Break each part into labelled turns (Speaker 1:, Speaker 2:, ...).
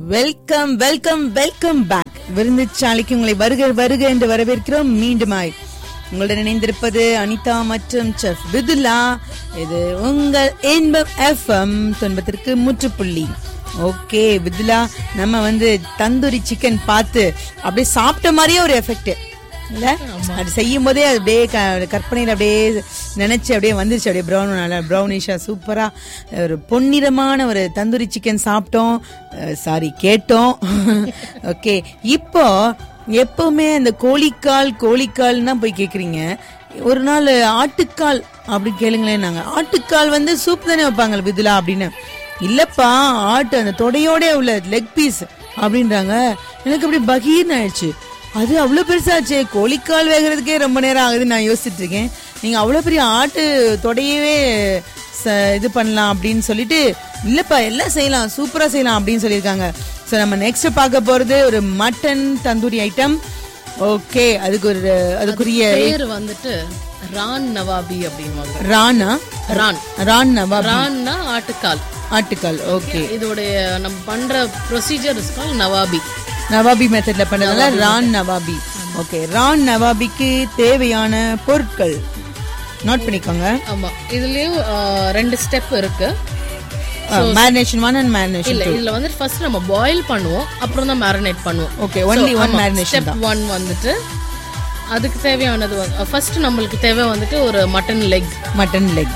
Speaker 1: Welcome welcome welcome back விருந்துச்சாலைக்கு உங்களை வருக வருக என்று வரவேற்கிறோம் மீண்டுமாய் உங்களுடன் இணைந்திருப்பது அனிதா மற்றும் செஃப் விதுலா இது உங்கள் இன்பம் எஃப்எம் துன்பத்திற்கு முற்றுப்புள்ளி ஓகே விதுலா நம்ம வந்து தந்தூரி சிக்கன் பார்த்து அப்படியே சாப்பிட்ட மாதிரியே ஒரு எஃபெக்ட் இல்ல அது செய்யும் போதே அது அப்படியே க- கற்பனையில அப்படியே நினைச்சு அப்படியே வந்துருச்சு அப்படியே ப்ரௌன் நல்லா ப்ரௌனிஷா சூப்பரா ஒரு பொன்னிறமான ஒரு தந்தூரி சிக்கன் சாப்பிட்டோம் சாரி கேட்டோம் ஓகே இப்போ எப்பவுமே இந்த கோழிக்கால் கோழிக்கால்னா போய் கேக்குறீங்க ஒரு நாள் ஆட்டுக்கால் அப்படி கேளுங்களேன் நாங்க ஆட்டுக்கால் வந்து சூப் தானே வைப்பாங்க விதுலா அப்படின்னு இல்லப்பா ஆட்டு அந்த தொடையோட உள்ள லெக் பீஸ் அப்படின்றாங்க எனக்கு அப்படி பகீர்னு ஆயிடுச்சு அது அவ்வளவு பெருசாச்சே கோழிக்கால் வேகிறதுக்கே ரொம்ப நேரம் ஆகுதுன்னு நான் யோசிச்சுட்டு இருக்கேன் நீங்க அவ்வளவு பெரிய ஆட்டு தொடையவே ச- இது பண்ணலாம் அப்படின்னு சொல்லிட்டு இல்லப்பா எல்லாம் செய்யலாம் சூப்பரா செய்யலாம் அப்படின்னு சொல்லியிருக்காங்க ஸோ நம்ம நெக்ஸ்ட் பார்க்க போறது ஒரு மட்டன் தந்தூரி ஐட்டம் ஓகே அதுக்கு ஒரு அதுக்குரிய
Speaker 2: பேர் வந்துட்டு ரான் நவாபி அப்படின்வாங்க
Speaker 1: ரானா
Speaker 2: ரான்
Speaker 1: ரான் நவாப்
Speaker 2: ரான்னா ஆட்டுக்கால்
Speaker 1: ஆட்டுக்கால் ஓகே
Speaker 2: இதோடைய நம்ம பண்ற ப்ரொசீஜர் கால் நவாபி
Speaker 1: நவாபி மெத்தட்ல பண்ணதுனால ரான் நவாபி ஓகே ரான் நவாபிக்கு தேவையான பொருட்கள் நோட் பண்ணிக்கோங்க
Speaker 2: ஆமா இதுலயும் ஆ, ரெண்டு ஸ்டெப் இருக்கு
Speaker 1: மேரினேஷன் ஒன் அண்ட் மேரினேஷன்
Speaker 2: இல்ல இதுல வந்து ஃபர்ஸ்ட் நம்ம பாயில் பண்ணுவோம் அப்புறம் தான் மேரினேட் பண்ணுவோம்
Speaker 1: okay only one marination
Speaker 2: step one வந்துட்டு அதுக்கு தேவையானது ஃபர்ஸ்ட் நம்மளுக்கு தேவை வந்துட்டு ஒரு mutton leg
Speaker 1: mutton leg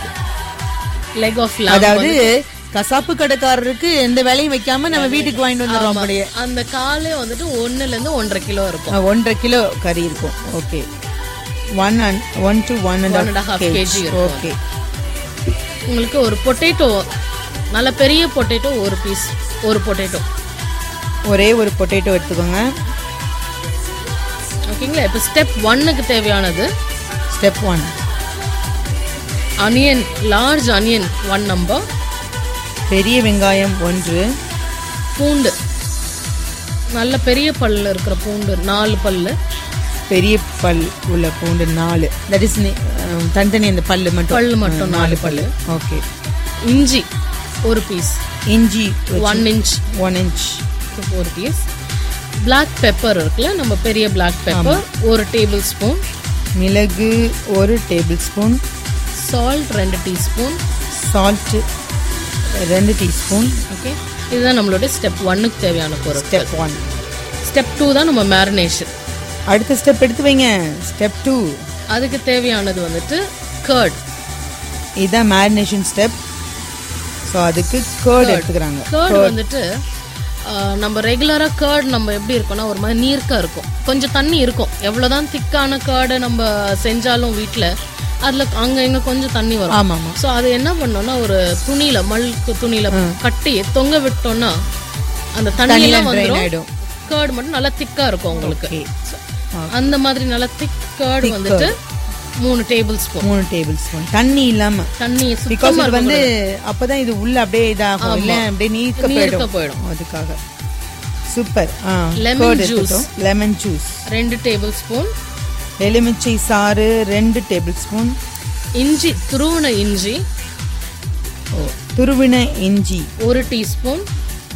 Speaker 2: leg of lamb
Speaker 1: அதாவது கசாப்பு கடைக்காரருக்கு எந்த வேலையும் வைக்காம நம்ம வீட்டுக்கு வாங்கிட்டு வந்துடுறோம் அப்படியே
Speaker 2: அந்த காலே வந்துட்டு ஒண்ணுல இருந்து ஒன்றரை கிலோ இருக்கும்
Speaker 1: அஹ், ஒன்றரை கிலோ கறி இருக்கும் okay one and one to one
Speaker 2: One and
Speaker 1: and
Speaker 2: a half
Speaker 1: KG
Speaker 2: kg இருக்கும்.
Speaker 1: ஓகே
Speaker 2: உங்களுக்கு ஒரு பொட்டேட்டோ நல்ல பெரிய பொட்டேட்டோ ஒரு பீஸ் ஒரு பொட்டேட்டோ
Speaker 1: ஒரே ஒரு பொட்டேட்டோ எடுத்துக்கோங்க
Speaker 2: ஓகேங்களா இப்போ ஸ்டெப் ஒன்னுக்கு தேவையானது
Speaker 1: step one
Speaker 2: onion large onion one number
Speaker 1: பெரிய வெங்காயம் ஒன்று
Speaker 2: பூண்டு நல்ல பெரிய பல்லு இருக்கிற பூண்டு நாலு பல்லு
Speaker 1: பெரிய பல் உள்ள பூண்டு நாலு தட் இஸ் தனித்தனி அந்த பல்லு மட்டும்
Speaker 2: பல்லு மட்டும் நாலு பல்லு
Speaker 1: ஓகே
Speaker 2: இஞ்சி ஒரு பீஸ்
Speaker 1: இஞ்சி
Speaker 2: ஒன் இன்ச்
Speaker 1: ஒன் இன்ச்
Speaker 2: ஒரு பீஸ் பிளாக் பெப்பர் இருக்குல்ல நம்ம பெரிய பிளாக் பெப்பர் ஒரு டேபிள் ஸ்பூன்
Speaker 1: மிளகு ஒரு டேபிள் ஸ்பூன்
Speaker 2: சால்ட் ரெண்டு டீஸ்பூன்
Speaker 1: சால்ட் ரெண்டு டீஸ்பூன்
Speaker 2: ஓகே இதுதான் நம்மளுடைய ஸ்டெப் ஒன்னுக்கு தேவையான பொருள்
Speaker 1: ஸ்டெப் ஒன்
Speaker 2: ஸ்டெப் டூ தான் நம்ம மேரினேஷன்
Speaker 1: அடுத்த ஸ்டெப் எடுத்து வைங்க ஸ்டெப் டூ
Speaker 2: அதுக்கு தேவையானது வந்துட்டு கர்ட்
Speaker 1: இதுதான் மேரினேஷன் ஸ்டெப் ஸோ அதுக்கு கேர்ட் எடுத்துக்கிறாங்க
Speaker 2: கர்ட் வந்துட்டு ஆஹ், நம்ம ரெகுலரா கர்ட் நம்ம எப்படி இருக்கும்னா ஒரு மாதிரி நீர்க்கா இருக்கும் கொஞ்சம் தண்ணி இருக்கும் எவ்வளவுதான் திக்கான கர்டை நம்ம செஞ்சாலும் வீட்ல அதுல அங்க இங்க கொஞ்சம் தண்ணி வரும்
Speaker 1: ஆமாம் ஆமாம்
Speaker 2: சோ அது என்ன பண்ணோம்னா ஒரு துணியில மல்க்கு துணியில கட்டி தொங்க விட்டோம்னா அந்த தண்ணி எல்லாம்
Speaker 1: ட்ரைன்
Speaker 2: வந்துரும்
Speaker 1: ஆகிடும்
Speaker 2: கர்ட் மட்டும் நல்லா திக்கா இருக்கும் உங்களுக்கு
Speaker 1: ஓகே
Speaker 2: அந்த மாதிரி நல்லா திக் கர்ட் வந்துட்டு மூணு டேபிள் ஸ்பூன்
Speaker 1: மூணு டேபிள் ஸ்பூன் தண்ணி இல்லாம
Speaker 2: தண்ணி
Speaker 1: பிகாஸ்
Speaker 2: சுத்தமா
Speaker 1: இது வந்து அப்பதான் இது உள்ள அப்படியே இதாகும் இல்ல அப்படியே நீர்க்க
Speaker 2: நீர்க்க
Speaker 1: போயிடும்
Speaker 2: போயிடும்
Speaker 1: அதுக்காக சூப்பர் ஆ
Speaker 2: Lemon juice.
Speaker 1: லெமன் ஜூஸ்
Speaker 2: ரெண்டு டேபிள் ஸ்பூன்
Speaker 1: எலுமிச்சை சாறு ரெண்டு டேபிள் ஸ்பூன்
Speaker 2: இஞ்சி துருவன இஞ்சி
Speaker 1: துருவின இஞ்சி
Speaker 2: ஒரு டீஸ்பூன்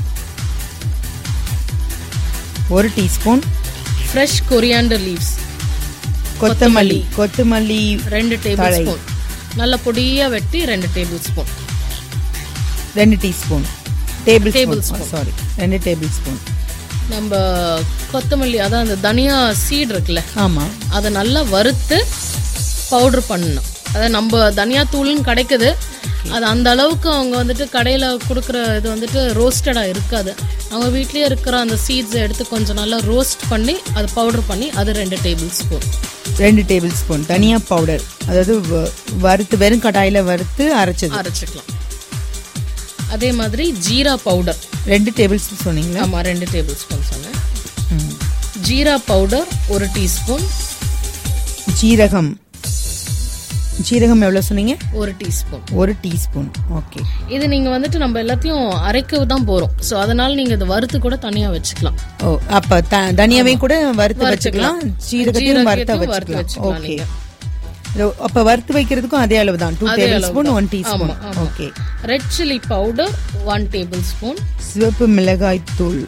Speaker 1: ஒரு டீஸ்பூன்
Speaker 2: ஃப்ரெஷ் கொரியாண்டர் லீவ்ஸ்
Speaker 1: கொத்தமல்லி கொத்தமல்லி
Speaker 2: ரெண்டு டேபிள் ஸ்பூன் நல்ல பொடியா வெட்டி ரெண்டு டேபிள் ஸ்பூன்
Speaker 1: ரெண்டு teaspoon table
Speaker 2: Table
Speaker 1: spoon sorry ரெண்டு டேபிள் ஸ்பூன்
Speaker 2: நம்ம கொத்தமல்லி அதான் அந்த தனியா சீட் இருக்குல்ல
Speaker 1: ஆமா
Speaker 2: அதை நல்லா வறுத்து பவுடர் பண்ணணும் அதாவது நம்ம தனியா தூள்னு கிடைக்குது அது அந்த அளவுக்கு அவங்க வந்துட்டு கடையில கொடுக்குற இது வந்துட்டு ரோஸ்டடா இருக்காது அவங்க வீட்லயே இருக்கிற அந்த சீட்ஸை எடுத்து கொஞ்சம் நல்லா ரோஸ்ட் பண்ணி அது பவுடர் பண்ணி அது ரெண்டு டேபிள் ஸ்பூன்
Speaker 1: ரெண்டு டேபிள் ஸ்பூன் தனியா பவுடர் அதாவது வ- வறுத்து வெறும் கடாயில வறுத்து அரைச்சது
Speaker 2: அரைச்சிக்கலாம் அதே மாதிரி ஜீரா பவுடர்
Speaker 1: ரெண்டு டேபிள் ஸ்பூன் சொன்னீங்களா
Speaker 2: ஆமா ரெண்டு டேபிள் ஸ்பூன் சொன்னேன்
Speaker 1: ம்.
Speaker 2: ஜீரா பவுடர் ஒரு டீஸ்பூன்
Speaker 1: ஜீரகம் ஜீரகம் எவ்வளவு சொன்னீங்க
Speaker 2: ஒரு டீஸ்பூன்
Speaker 1: ஒரு டீஸ்பூன் ஓகே
Speaker 2: இது நீங்க வந்துட்டு நம்ம எல்லாத்தையும் அரைக்க தான் போறோம் சோ அதனால நீங்க இதை வறுத்து கூட தனியா வச்சுக்கலாம்
Speaker 1: ஓ அப்ப த- தனியாவே கூட வறுத்து வச்சுக்கலாம் ஜீரகத்தையும் வறுத்த
Speaker 2: ஜீரகத்தையும் வறுத்து
Speaker 1: வச்சுக்கலாம்
Speaker 2: வச்சுக்கலாம்
Speaker 1: ஓகே
Speaker 2: நீங்க.
Speaker 1: இது அப்ப வறுத்து வைக்கிறதுக்கும் அதே அளவு தான் two tablespoon one teaspoon okay
Speaker 2: red chilli powder one tablespoon
Speaker 1: சிவப்பு மிளகாய் தூள்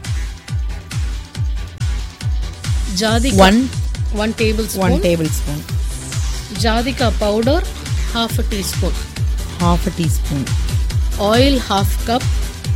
Speaker 2: ஜாதிகா
Speaker 1: one
Speaker 2: one table
Speaker 1: one
Speaker 2: spoon
Speaker 1: tablespoon
Speaker 2: ஜாதிகா powder half teaspoon
Speaker 1: half teaspoon
Speaker 2: oil half cup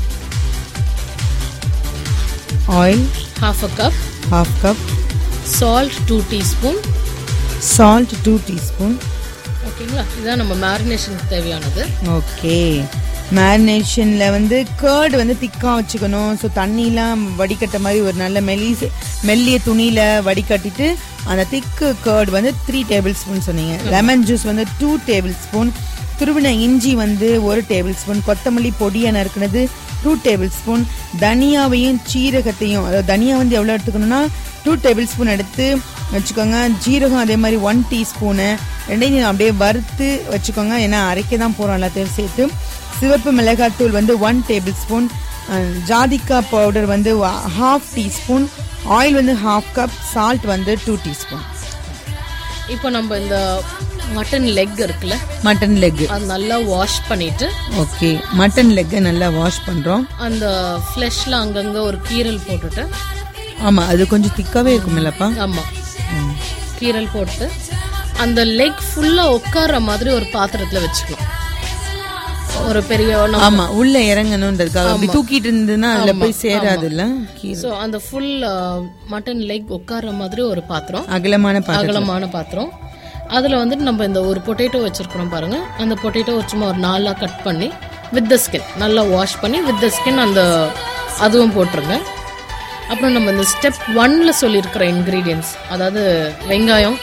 Speaker 1: oil
Speaker 2: half a cup
Speaker 1: half cup
Speaker 2: salt 2 teaspoon
Speaker 1: salt two teaspoon
Speaker 2: ஓகேங்களா இதுதான் நம்ம மேரினேஷனுக்கு தேவையானது
Speaker 1: okay மேரினேஷனில் வந்து கேர்டு வந்து திக்காக வச்சுக்கணும் ஸோ தண்ணிலாம் வடிகட்ட மாதிரி ஒரு நல்ல மெலிஸ் மெல்லிய துணியில் வடிகட்டிட்டு அந்த திக்கு கேர்டு வந்து த்ரீ டேபிள் ஸ்பூன் சொன்னீங்க லெமன் ஜூஸ் வந்து டூ டேபிள் ஸ்பூன் துருவின இஞ்சி வந்து ஒரு டேபிள் ஸ்பூன் கொத்தமல்லி பொடியை நறுக்குனது டூ டேபிள் ஸ்பூன் தனியாவையும் சீரகத்தையும் அதாவது தனியா வந்து எவ்வளோ எடுத்துக்கணும்னா டூ டேபிள் ஸ்பூன் எடுத்து வச்சுக்கோங்க ஜீரகம் அதே மாதிரி ஒன் டீஸ்பூனு ரெண்டையும் அப்படியே வறுத்து வச்சுக்கோங்க ஏன்னா அரைக்க தான் போகிறோம் எல்லாத்தையும் சேர்த்து சிவப்பு மிளகாத்தூள் வந்து ஒன் டேபிள் ஸ்பூன் ஜாதிக்கா பவுடர் வந்து ஹாஃப் டீஸ்பூன் ஆயில் வந்து ஹாஃப் கப் சால்ட் வந்து டூ டீஸ்பூன்
Speaker 2: இப்போ நம்ம இந்த மட்டன் லெக் இருக்குல்ல
Speaker 1: மட்டன் லெக்
Speaker 2: அது நல்லா வாஷ் பண்ணிட்டு
Speaker 1: ஓகே மட்டன் லெக்கை நல்லா வாஷ் பண்ணுறோம்
Speaker 2: அந்த ஃப்ளெஷ்ல அங்கங்க ஒரு கீரல் போட்டுட்டு
Speaker 1: ஆமாம் அது கொஞ்சம் திக்காகவே இருக்குமில்லப்பா
Speaker 2: ஆமா கீரல் போட்டு அந்த லெக் ஃபுல்லா உட்கார்ற மாதிரி ஒரு பாத்திரத்துல வச்சுக்கலாம் ஒரு பெரிய நம்ம
Speaker 1: ஆமா உள்ள இறங்கணுன்றதுக்காக அப்படி தூக்கிட்டு இருந்ததுன்னா அதுல போய் சேராதுல்ல கீழே
Speaker 2: ஸோ அந்த ஃபுல் மட்டன் லெக் உட்கார்ற மாதிரி ஒரு பாத்திரம்
Speaker 1: அகலமான பாத்திரம்
Speaker 2: அகலமான பாத்திரம் அதில் வந்துட்டு நம்ம இந்த ஒரு பொட்டேட்டோ வச்சிருக்கிறோம் பாருங்க அந்த பொட்டேட்டோ சும்மா ஒரு நாலாக கட் பண்ணி வித் த ஸ்கின் நல்லா வாஷ் பண்ணி வித் த ஸ்கின் அந்த அதுவும் போட்டுருங்க அப்புறம் நம்ம இந்த ஸ்டெப் ஒன்ல சொல்லியிருக்கிற இன்க்ரீடியன்ஸ் அதாவது வெங்காயம்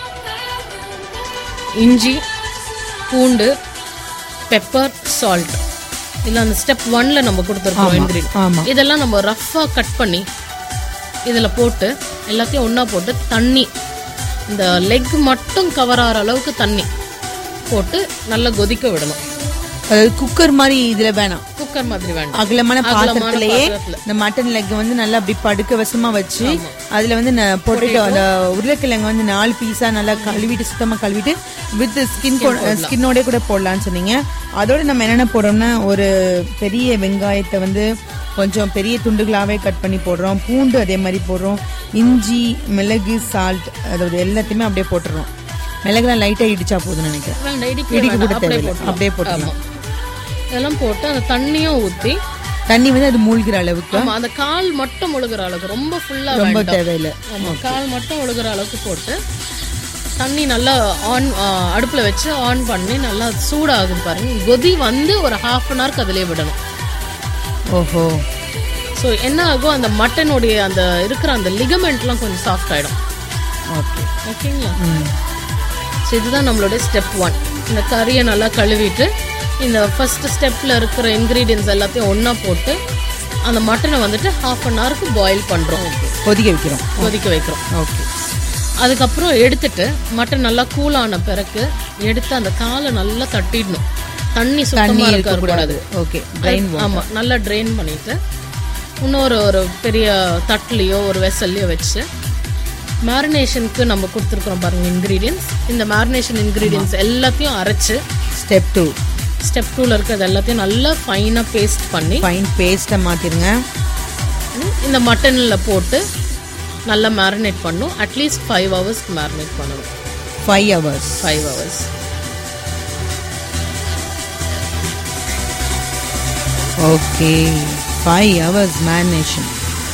Speaker 2: இஞ்சி பூண்டு பெப்பர் சால்ட் இல்லை அந்த ஸ்டெப் ஒன்ல நம்ம கொடுத்துருக்கோம்
Speaker 1: ஆமா
Speaker 2: இன்க்ரீடியன்ட் இதெல்லாம் நம்ம ரஃப்பாக கட் பண்ணி இதில் போட்டு எல்லாத்தையும் ஒன்றா போட்டு தண்ணி இந்த லெக் மட்டும் கவர் ஆகிற அளவுக்கு தண்ணி போட்டு நல்லா கொதிக்க விடணும்
Speaker 1: அதாவது குக்கர் மாதிரி இதுல வேணாம்
Speaker 2: குக்கர் மாதிரி வேண்டாம்
Speaker 1: அகலமான பாத்திரத்திலேயே
Speaker 2: பாத்திரத்துல.
Speaker 1: இந்த மட்டன் லெக் வந்து நல்லா அப்படி படுக்க வசமா வச்சு அதுல வந்து பொட்டேட்டோ அந்த உருளைக்கிழங்கு வந்து நாலு பீஸா நல்லா கழுவிட்டு சுத்தமா கழுவிட்டு வித் ஸ்கின் ஸ்கின்னோட கூட போடலாம்னு சொன்னீங்க அதோட நம்ம என்னென்ன போடுறோம்னா ஒரு பெரிய வெங்காயத்தை வந்து கொஞ்சம் பெரிய துண்டுகளாவே கட் பண்ணி போடுறோம் பூண்டு அதே மாதிரி போடுறோம் இஞ்சி மிளகு சால்ட் அதாவது எல்லாத்தையுமே அப்படியே போட்டுறோம் மிளகுலாம் லைட்டா இடிச்சா போதும்னு நினைக்கிறேன்
Speaker 2: வேண்டாம், இடிக்க
Speaker 1: இடிக்க
Speaker 2: வேண்டாம்.
Speaker 1: கூட
Speaker 2: அப்படியே
Speaker 1: தேவையில்லை
Speaker 2: போட்டுடலாம்.
Speaker 1: அப்படியே போட்டுடலாம்
Speaker 2: ஆமா. இதெல்லாம் போட்டு அந்த தண்ணியும் ஊற்றி
Speaker 1: தண்ணி வந்து அது மூழ்கிற அளவுக்கு
Speaker 2: ஆமா அந்த கால் மட்டும் முழுகிற அளவுக்கு ரொம்ப ஃபுல்லா
Speaker 1: ரொம்ப
Speaker 2: வேண்டாம்
Speaker 1: தேவையில்லை
Speaker 2: ஆமா கால் மட்டும் ஒழுகுற அளவுக்கு போட்டு தண்ணி நல்லா ஆன் அடுப்புல வச்சு ஆன் பண்ணி நல்லா சூடாகும் பாருங்க கொதி வந்து ஒரு ஹாஃப் அன் ஹவருக்கு அதிலே விடணும்
Speaker 1: ஓஹோ
Speaker 2: ஸோ என்ன ஆகும் அந்த மட்டனுடைய அந்த இருக்கிற அந்த லிகமெண்ட்லாம் கொஞ்சம் சாஃப்ட் ஆயிடும்
Speaker 1: ஓகே
Speaker 2: ஓகேங்களா ஸோ இதுதான் நம்மளுடைய ஸ்டெப் ஒன் இந்த கறியை நல்லா கழுவிட்டு இந்த ஃபர்ஸ்ட் ஸ்டெப்பில் இருக்கிற இன்க்ரீடியன்ஸ் எல்லாத்தையும் ஒன்றா போட்டு அந்த மட்டனை வந்துட்டு ஹாஃப் அன் ஹவருக்கு பாயில் பண்ணுறோம்
Speaker 1: கொதிக்க வைக்கிறோம்
Speaker 2: கொதிக்க வைக்கிறோம்
Speaker 1: ஓகே
Speaker 2: அதுக்கப்புறம் எடுத்துட்டு மட்டன் நல்லா கூலான பிறகு எடுத்து அந்த காலை நல்லா தட்டிடணும் தண்ணி சுத்தமாக இருக்கக்கூடாது
Speaker 1: ஓகே ட்ரைன்
Speaker 2: ஆமா நல்லா ட்ரெயின் பண்ணிட்டு இன்னொரு ஒரு பெரிய தட்டுலையோ ஒரு வெசல்லையோ வச்சு மேரினேஷனுக்கு நம்ம கொடுத்துருக்குறோம் பாருங்க இன்க்ரீடியன்ஸ் இந்த மேரினேஷன் இன்க்ரீடியன்ஸ் எல்லாத்தையும் அரைச்சு
Speaker 1: ஸ்டெப் டூ
Speaker 2: ஸ்டெப் டூவில் இருக்கிறது எல்லாத்தையும் நல்லா ஃபைனாக பேஸ்ட் பண்ணி
Speaker 1: ஃபைன் பேஸ்ட்டை மாற்றிருங்க
Speaker 2: ம், இந்த மட்டனில் போட்டு நல்லா மேரினேட் பண்ணும் அட்லீஸ்ட் ஃபைவ் ஹவர்ஸ்க்கு மேரினேட் பண்ணணும்
Speaker 1: five hours
Speaker 2: five hours
Speaker 1: okay five hours marination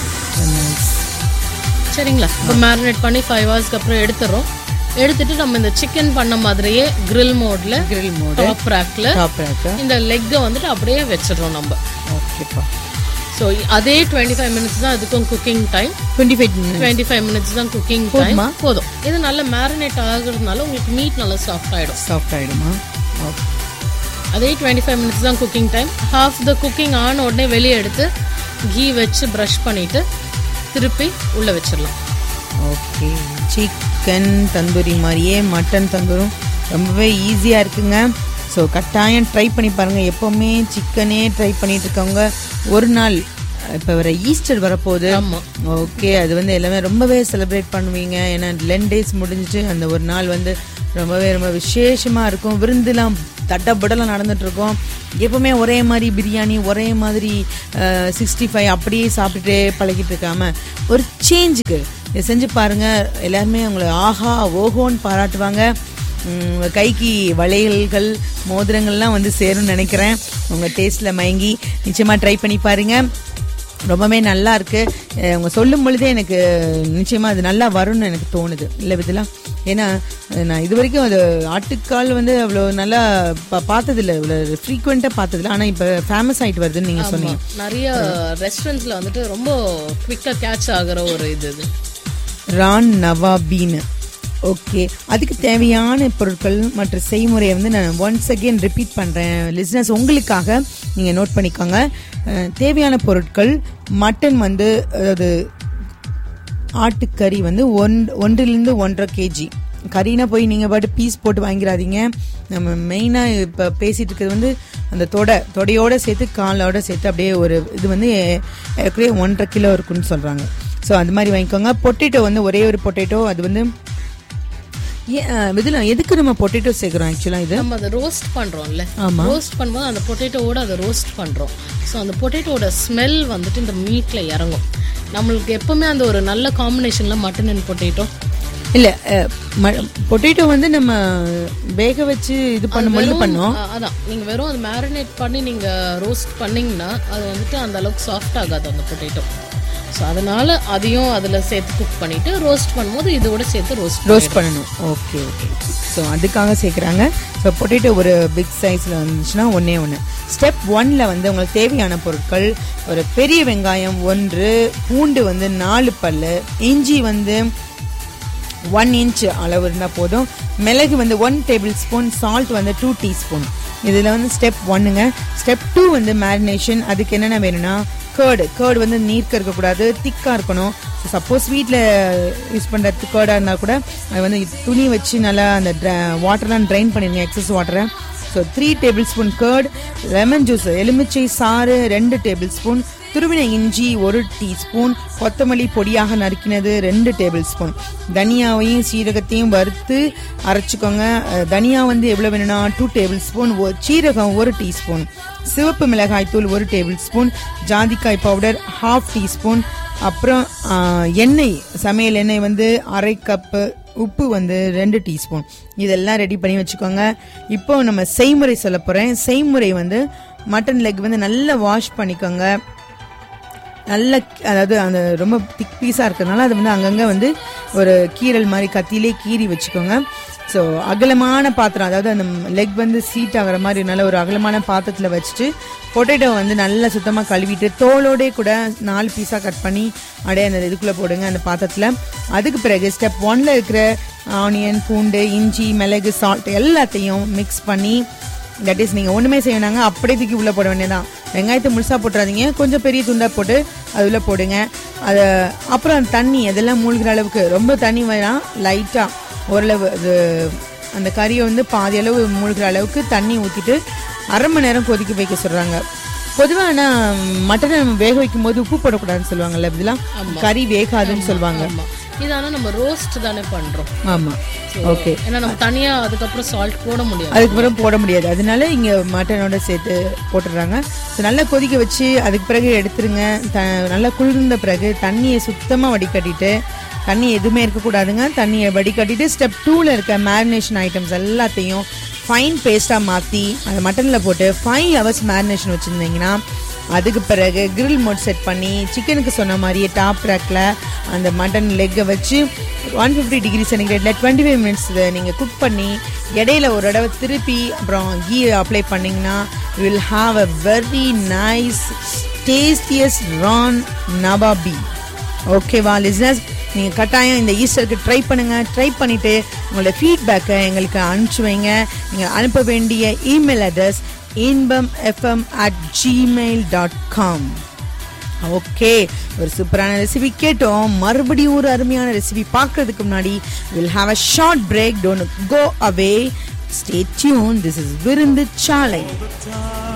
Speaker 2: சரிங்களா இப்போ மேரினேட் பண்ணி ஃபைவ் ஹவர்ஸ்க்கு அப்புறம் எடுத்துறோம் எடுத்துட்டு நம்ம இந்த சிக்கன் பண்ண மாதிரியே கிரில் மோட்ல
Speaker 1: கிரில் மோட்
Speaker 2: டாப் ரேக்ல
Speaker 1: டாப் ரேக்கு
Speaker 2: இந்த லெக்கை வந்துட்டு அப்படியே வச்சிடுறோம் நம்ம
Speaker 1: ஓகேப்பா
Speaker 2: ஸோ அதே டுவெண்ட்டி ஃபைவ் மினிட்ஸ் தான் அதுக்கும் cooking time
Speaker 1: twenty five minutes
Speaker 2: twenty five minutes தான் குக்கிங் டைம்
Speaker 1: போதுமா?
Speaker 2: போதும் இது நல்லா மேரினேட் ஆகுறதுனால உங்களுக்கு மீட் நல்லா சாஃப்ட் ஆகிடும்
Speaker 1: சாஃப்ட் ஆகிடுமா ஓகே
Speaker 2: அதே டுவெண்ட்டி ஃபைவ் மினிட்ஸ் தான் cooking time half the cooking ஆன உடனே வெளியே எடுத்து கீ வச்சு ப்ரஷ் பண்ணிட்டு திருப்பி உள்ளே வச்சிடலாம்
Speaker 1: ஓகே சிக்கன் தந்தூரி மாதிரியே மட்டன் தந்தூரும் ரொம்பவே ஈஸியாக இருக்குங்க ஸோ கட்டாயம் ட்ரை பண்ணி பாருங்கள் எப்போவுமே சிக்கனே ட்ரை பண்ணிட்டு இருக்கவங்க ஒரு நாள் இப்போ வர ஈஸ்டர் வரப்போகுது
Speaker 2: ஆமாம்
Speaker 1: ஓகே அது வந்து எல்லாமே ரொம்பவே செலிப்ரேட் பண்ணுவீங்க ஏன்னா லென் டேஸ் முடிஞ்சிட்டு அந்த ஒரு நாள் வந்து ரொம்பவே ரொம்ப விசேஷமா இருக்கும் விருந்துலாம் தட்டப்படலாம் நடந்துட்டு இருக்கும் எப்பவுமே ஒரே மாதிரி பிரியாணி ஒரே மாதிரி சிக்ஸ்டி ஃபைவ் அப்படியே சாப்பிட்டுட்டே பழகிட்டு இருக்காம ஒரு சேஞ்சுக்கு இதை செஞ்சு பாருங்க எல்லாருமே உங்களை ஆஹா ஓஹோன்னு பாராட்டுவாங்க உம், உங்க கைக்கு வளையல்கள் மோதிரங்கள்லாம் வந்து சேரும்னு நினைக்கிறேன் உங்க டேஸ்ட்ல மயங்கி நிச்சயமா ட்ரை பண்ணி பாருங்க ரொம்பவே நல்லா இருக்கு அஹ் அவங்க சொல்லும் பொழுதே எனக்கு நிச்சயமா அது நல்லா வரும்னு எனக்கு தோணுது இல்லை விதெல்லாம் ஏன்னா அஹ் நான் இது வரைக்கும் அது ஆட்டுக்கால் வந்து அவ்வளோ நல்லா பா- பார்த்ததில்ல இவ்வளோ ஃப்ரீக்வெண்ட்டாக பார்த்ததில்ல ஆனால் இப்போ ஃபேமஸ் ஆயிட்டு வருதுன்னு நீங்கள் சொன்னீங்க
Speaker 2: நிறைய ரெஸ்டாரண்ட்ஸ்ல வந்துட்டு ரொம்ப குவிக்கா கேட்ச் ஆகுற ஒரு இது இது
Speaker 1: ரான் நவாபீன் ஓகே அதுக்கு தேவையான பொருட்கள் மற்றும் செய்முறையை வந்து நான் ஒன்ஸ் அகெயின் ரிப்பீட் பண்ணுறேன் லிஸ்னஸ் உங்களுக்காக நீங்கள் நோட் பண்ணிக்கோங்க அஹ், தேவையான பொருட்கள் மட்டன் வந்து அதாவது ஆட்டுக்கறி வந்து ஒன் ஒன்றிலிருந்து ஒன்றரை கேஜி கறினா போய் நீங்கள் பாட்டு பீஸ் போட்டு வாங்கிடாதீங்க நம்ம மெயினாக இப்போ பேசிட்டு இருக்கிறது வந்து அந்த தொடை தொடையோட சேர்த்து காலோட சேர்த்து அப்படியே ஒரு இது வந்து ஏற்கனவே ஒன்றரை கிலோ இருக்குன்னு சொல்கிறாங்க ஸோ அந்த மாதிரி வாங்கிக்கோங்க பொட்டேட்டோ வந்து ஒரே ஒரு பொட்டேட்டோ அது வந்து ஏன், அஹ், இதுல எதுக்கு நம்ம பொட்டேட்டோ சேர்க்குறோம் ஆக்சுவலாக இது
Speaker 2: நம்ம அதை ரோஸ்ட் பண்றோம்ல
Speaker 1: ஆமா.
Speaker 2: ரோஸ்ட் பண்ணும்போது அந்த பொட்டேட்டோவோட அதை ரோஸ்ட் பண்றோம் ஸோ அந்த பொட்டேட்டோட ஸ்மெல் வந்துட்டு இந்த மீட்ல இறங்கும் நம்மளுக்கு எப்பவுமே அந்த ஒரு நல்ல காம்பினேஷன்ல மட்டன் அண்ட் பொட்டேட்டோ
Speaker 1: இல்லை பொட்டேட்டோ வந்து நம்ம வேக வச்சு இது பண்ணும்போது பண்ணோம்
Speaker 2: அதான் நீங்க வெறும் அது மேரினேட் பண்ணி நீங்க ரோஸ்ட் பண்ணீங்கன்னா அது வந்துட்டு அந்த அளவுக்கு சாஃப்ட் ஆகாது அந்த பொட்டேட்டோ ஸோ அதனால அதையும் அதுல சேர்த்து குக் பண்ணிட்டு ரோஸ்ட் பண்ணும்போது இதோட சேர்த்து ரோஸ்ட்
Speaker 1: ரோஸ்ட் பண்ணணும் ஓகே ஓகே ஸோ அதுக்காக சேர்க்குறாங்க ஸோ பொட்டேட்டோ ஒரு பிக் சைஸில் வந்துச்சுன்னா ஒன்றே ஒன்று ஸ்டெப் ஒன்ல வந்து உங்களுக்கு தேவையான பொருட்கள் ஒரு பெரிய வெங்காயம் ஒன்று பூண்டு வந்து நாலு பல்லு இஞ்சி வந்து ஒன் இன்ச் அளவு இருந்தால் போதும் மிளகு வந்து ஒன் டேபிள் ஸ்பூன் சால்ட் வந்து டூ டீஸ்பூன் இதில் வந்து ஸ்டெப் ஒன்னுங்க ஸ்டெப் டூ வந்து மேரினேஷன் அதுக்கு என்னென்ன வேணும்னா கேர்டு கேர்டு வந்து நீர்க்க இருக்கக்கூடாது திக்காக இருக்கணும் சப்போஸ் வீட்டில் யூஸ் பண்ணுற கேர்டாக இருந்தால் கூட அது வந்து துணி வச்சு நல்லா அந்த வாட்டர்லாம் ட்ரைன் பண்ணிடுங்க எக்ஸஸ் வாட்டரை so three tablespoon curd lemon juice எலுமிச்சை சாறு ரெண்டு டேபிள் ஸ்பூன் துருவின இஞ்சி ஒரு டீஸ்பூன் கொத்தமல்லி பொடியாக நறுக்கினது ரெண்டு டேபிள் ஸ்பூன் தனியாவையும் சீரகத்தையும் வறுத்து அரைச்சிக்கோங்க அஹ், தனியா வந்து எவ்வளோ வேணும்னா டூ டேபிள் ஸ்பூன் சீரகம் ஒரு டீஸ்பூன் சிவப்பு மிளகாய் தூள் ஒரு டேபிள் ஸ்பூன் ஜாதிக்காய் பவுடர் ஹாஃப் டீஸ்பூன் அப்புறம் ஆஹ், எண்ணெய் சமையல் எண்ணெய் வந்து அரை கப்பு உப்பு வந்து ரெண்டு டீஸ்பூன் இதெல்லாம் ரெடி பண்ணி வச்சுக்கோங்க இப்போ நம்ம செய்முறை சொல்ல போகிறேன் செய்முறை வந்து மட்டன் லெக் வந்து நல்லா வாஷ் பண்ணிக்கோங்க நல்ல அதாவது அந்த ரொம்ப திக் பீஸாக இருக்கிறதுனால அது வந்து அங்கங்கே வந்து ஒரு கீரல் மாதிரி கத்தியிலே கீறி வச்சுக்கோங்க ஸோ அகலமான பாத்திரம் அதாவது அந்த லெக் வந்து சீட் ஆகிற மாதிரி நல்ல ஒரு அகலமான பாத்திரத்தில் வச்சுட்டு பொட்டேட்டோ வந்து நல்லா சுத்தமாக கழுவிட்டு தோலோடே கூட நாலு பீஸாக கட் பண்ணி அப்படியே அந்த இதுக்குள்ளே போடுங்க அந்த பாத்திரத்தில் அதுக்கு பிறகு ஸ்டெப் ஒன்ல இருக்கிற ஆனியன் பூண்டு இஞ்சி மிளகு சால்ட் எல்லாத்தையும் மிக்ஸ் பண்ணி தட் இஸ் நீங்கள் ஒன்றுமே செய்யணாங்க அப்படியே தூக்கி உள்ளே போட வேண்டியதான் வெங்காயத்தை முழுசாக போட்டுறாதீங்க கொஞ்சம் பெரிய துண்டாக போட்டு அது உள்ளே போடுங்க அதை அப்புறம் அந்த தண்ணி அதெல்லாம் மூழ்கிற அளவுக்கு ரொம்ப தண்ணி வேணாம் லைட்டாக ஓரளவு அது அந்த கறியை வந்து பாதி அளவு மூழ்கிற அளவுக்கு தண்ணி ஊற்றிட்டு அரை மணி நேரம் கொதிக்க வைக்க சொல்கிறாங்க பொதுவாக ஆனால் மட்டனை நம்ம வேக வைக்கும் போது உப்பு போடக்கூடாதுன்னு சொல்லுவாங்கல்ல இதெல்லாம் கறி வேகாதுன்னு சொல்லுவாங்க
Speaker 2: ஆமா இது ஆனா நம்ம ரோஸ்ட் தானே பண்றோம்
Speaker 1: ஆமாம் ஓகே
Speaker 2: ஏன்னா நம்ம தனியா அதுக்கப்புறம் சால்ட் போட முடியாது
Speaker 1: அதுக்கப்புறம் போட முடியாது அதனால இங்க மட்டனோட சேர்த்து போட்டுடுறாங்க ஸோ நல்லா கொதிக்க வச்சு அதுக்கு பிறகு எடுத்துருங்க த நல்லா குளிர்ந்த பிறகு தண்ணியை சுத்தமாக வடிகட்டிட்டு தண்ணி எதுவுமே இருக்கக்கூடாதுங்க தண்ணியை வடிகட்டிட்டு ஸ்டெப் டூவில் இருக்க மேரினேஷன் ஐட்டம்ஸ் எல்லாத்தையும் ஃபைன் பேஸ்ட்டாக மாற்றி அந்த மட்டனில் போட்டு ஃபைவ் ஹவர்ஸ் மேரினேஷன் வச்சுருந்தீங்கன்னா அதுக்கு பிறகு grill மோட் செட் பண்ணி சிக்கனுக்கு சொன்ன மாதிரியே டாப் ரேக்கில் அந்த மட்டன் லெக்கை வச்சு ஒன் ஃபிஃப்டி டிகிரி சென்டிகிரேட்டில் டுவெண்ட்டி ஃபைவ் மினிட்ஸ் நீங்கள் குக் பண்ணி இடையில ஒரு தடவை திருப்பி அப்புறம் கீ அப்ளை பண்ணிங்கன்னா you will have a very nice tastiest raan nawabi ஓகேவா லிஸ்னஸ் நீங்கள் கட்டாயம் இந்த ஈஸ்டருக்கு ட்ரை பண்ணுங்கள் ட்ரை பண்ணிவிட்டு உங்களோட ஃபீட்பேக்கை எங்களுக்கு அனுப்பிச்சு வைங்க நீங்கள் அனுப்ப வேண்டிய email address Inbam FM at Gmail dot com okay ஒரு சூப்பரான ரெசிபி கேட்டோம் மறுபடியும் ஒரு அருமையான ரெசிபி பார்க்கறதுக்கு முன்னாடி will have a short break don't go away stay tuned this is விருந்து சாலை